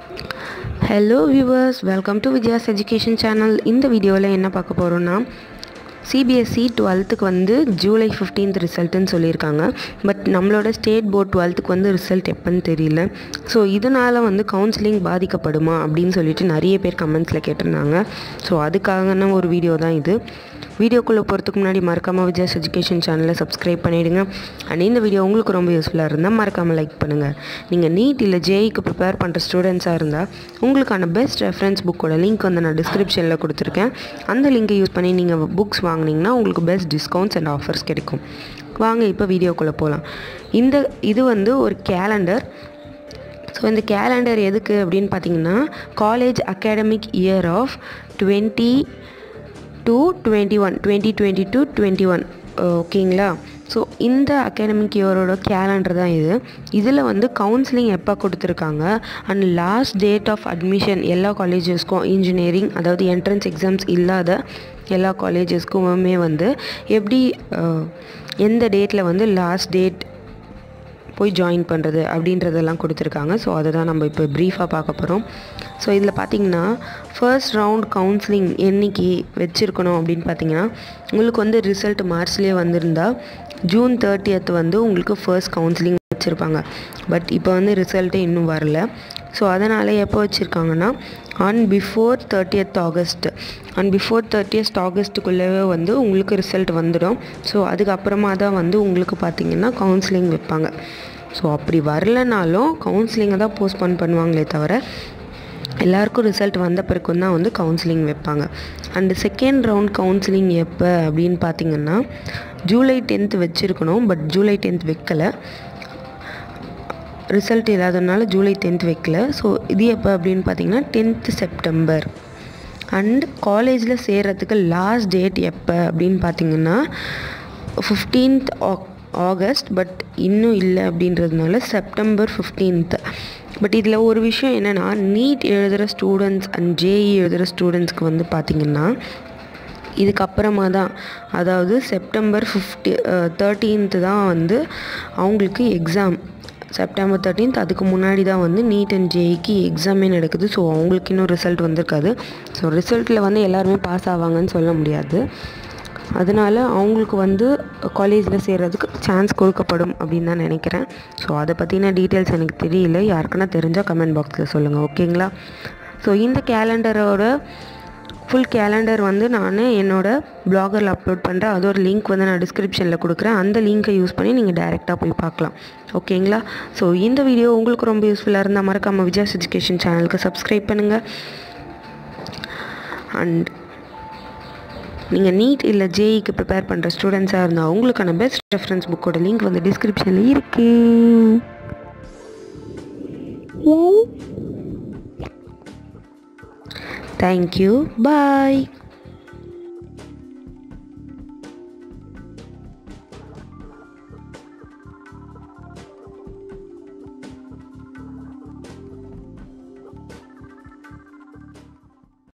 hello viewers welcome to Vijayas education channel இந்த வீடியோவில் என்ன பார்க்க போகிறோன்னா சிபிஎஸ்சி டுவெல்த்துக்கு வந்து ஜூலை ஃபிஃப்டீன்த் ரிசல்ட்டுன்னு சொல்லியிருக்காங்க பட் நம்மளோட ஸ்டேட் போர்ட் டுவெல்த்துக்கு வந்து ரிசல்ட் எப்போன்னு தெரியல ஸோ இதனால் வந்து கவுன்சிலிங் பாதிக்கப்படுமா அப்படின்னு சொல்லிட்டு நிறைய பேர் கமெண்ட்ஸில் கேட்டிருந்தாங்க ஸோ அதுக்கான ஒரு வீடியோ தான் இது வீடியோக்குள்ளே போகிறதுக்கு முன்னாடி மறக்காமல் விஜயாஸ் எஜுகேஷன் சேனலை சப்ஸ்கிரைப் பண்ணிவிடுங்க அண்ட் இந்த வீடியோ உங்களுக்கு ரொம்ப யூஸ்ஃபுல்லாக இருந்தால் மறக்காமல் லைக் பண்ணுங்கள் நீங்கள் நீட் இல்லை ஜேஇக்கு ப்ரிப்பேர் பண்ணுற ஸ்டூடெண்ட்ஸாக இருந்தால் உங்களுக்கான பெஸ்ட் ரெஃபரன்ஸ் புக்கோட லிங்க் வந்து நான் டிஸ்கிரிப்ஷனில் கொடுத்துருக்கேன் அந்த லிங்கை யூஸ் பண்ணி நீங்கள் புக்ஸ் வாங்கினீங்கன்னா உங்களுக்கு பெஸ்ட் டிஸ்கவுண்ட்ஸ் அண்ட் ஆஃபர்ஸ் கிடைக்கும் வாங்க இப்போ வீடியோக்குள்ளே போகலாம் இந்த இது வந்து ஒரு கேலண்டர் ஸோ இந்த கேலண்டர் எதுக்கு அப்படின்னு பார்த்தீங்கன்னா college academic year of twenty two twenty one twenty twenty two twenty one ஓகேங்களா ஸோ இந்த அகாடமிக் இயரோட கேலண்டர் தான் இது இதில் வந்து கவுன்சிலிங் எப்போ கொடுத்துருக்காங்க and last date of admission எல்லா காலேஜஸ்க்கும் இன்ஜினியரிங் அதாவது என்ட்ரன்ஸ் எக்ஸாம்ஸ் இல்லாத எல்லா காலேஜஸ்க்குமே வந்து எப்படி அஹ், எந்த டேட்டில் வந்து லாஸ்ட் டேட் போய் ஜாயின் பண்ணுறது அப்படின்றதெல்லாம் கொடுத்துருக்காங்க ஸோ அதை தான் நம்ம இப்போ ப்ரீஃபாக பார்க்க போகிறோம் ஸோ இதில் பார்த்தீங்கன்னா ஃபர்ஸ்ட் ரவுண்ட் கவுன்சிலிங் என்னைக்கு வச்சுருக்கணும் அப்படின்னு பார்த்தீங்கன்னா உங்களுக்கு வந்து ரிசல்ட் மார்ச்லேயே வந்திருந்தா ஜூன் தேர்ட்டியத் வந்து உங்களுக்கு ஃபர்ஸ்ட் கவுன்சிலிங் வச்சுருப்பாங்க பட் இப்போ வந்து ரிசல்ட்டே இன்னும் வரல ஸோ அதனால் எப்போ வச்சுருக்காங்கன்னா on before thirtieth August on before thirtieth ஆகஸ்ட்டுக்குள்ளவே வந்து உங்களுக்கு ரிசல்ட் வந்துடும் ஸோ அதுக்கப்புறமா தான் வந்து உங்களுக்கு பார்த்தீங்கன்னா கவுன்சிலிங் வைப்பாங்க ஸோ அப்படி வரலனாலும் கவுன்சிலிங்கை தான் போஸ்ட்போன் பண்ணுவாங்களே தவிர எல்லாருக்கும் ரிசல்ட் வந்த பிறகு தான் வந்து கவுன்சிலிங் வைப்பாங்க அண்டு செகண்ட் ரவுண்ட் கவுன்சிலிங் எப்போ அப்படின்னு பார்த்தீங்கன்னா ஜூலை டென்த் வச்சுருக்கணும் பட் ஜூலை டென்த் வைக்கலை ரிசல்ட் இல்லாததுனால ஜூலை டென்த் வைக்கல ஸோ இது எப்போ அப்படின்னு பார்த்தீங்கன்னா டென்த்து செப்டம்பர் அண்ட் காலேஜில் சேர்கிறதுக்கு லாஸ்ட் டேட் எப்போ அப்படின்னு பார்த்தீங்கன்னா ஃபிஃப்டீன்த் ஆகஸ்ட் பட் இன்னும் இல்லை அப்படின்றதுனால செப்டம்பர் ஃபிஃப்டீன்த் பட் இதில் ஒரு விஷயம் என்னென்னா நீட் எழுதுகிற ஸ்டூடெண்ட்ஸ் அண்ட் ஜேஇ எழுதுகிற ஸ்டூடெண்ட்ஸ்க்கு வந்து பார்த்திங்கன்னா இதுக்கப்புறமா தான் அதாவது செப்டம்பர் ஃபிஃப்டி தேர்ட்டீன்த்து தான் வந்து அவங்களுக்கு எக்ஸாம் செப்டம்பர் தேர்ட்டீன்த் அதுக்கு முன்னாடி தான் வந்து நீட் அண்ட் ஜேஇக்கு எக்ஸாமே நடக்குது ஸோ அவங்களுக்கு இன்னும் ரிசல்ட் வந்திருக்காது ஸோ ரிசல்ட்டில் வந்து எல்லாருமே பாஸ் ஆவாங்கன்னு சொல்ல முடியாது அதனால் அவங்களுக்கு வந்து காலேஜில் சேர்கிறதுக்கு சான்ஸ் கொடுக்கப்படும் அப்படின்னு தான் நினைக்கிறேன் ஸோ அதை பற்றின டீட்டெயில்ஸ் எனக்கு தெரியல யாருக்குன்னா தெரிஞ்சால் கமெண்ட் பாக்ஸில் சொல்லுங்கள் ஓகேங்களா ஸோ இந்த கேலண்டரோட ஃபுல் கேலண்டர் வந்து நான் என்னோடய பிளாகரில் அப்லோட் பண்ணுறேன் அதோட லிங்க் வந்து நான் டிஸ்கிரிப்ஷனில் கொடுக்குறேன் அந்த லிங்க்கை யூஸ் பண்ணி நீங்கள் டைரெக்டாக போய் பார்க்கலாம் ஓகேங்களா ஸோ இந்த வீடியோ உங்களுக்கு ரொம்ப யூஸ்ஃபுல்லாக இருந்தால் மறக்காமல் விஜயாஸ் எஜுகேஷன் சேனலுக்கு சப்ஸ்கிரைப் பண்ணுங்கள் அண்ட் நீங்கள் நீட் இல்லை ஜேஇக்கு ப்ரிப்பேர் பண்ணுற ஸ்டூடெண்ட்ஸாக இருந்தால் உங்களுக்கான பெஸ்ட் ரெஃபரன்ஸ் புக்கோட லிங்க் வந்து டிஸ்கிரிப்ஷனில் இருக்கு தேங்க்யூ பாய்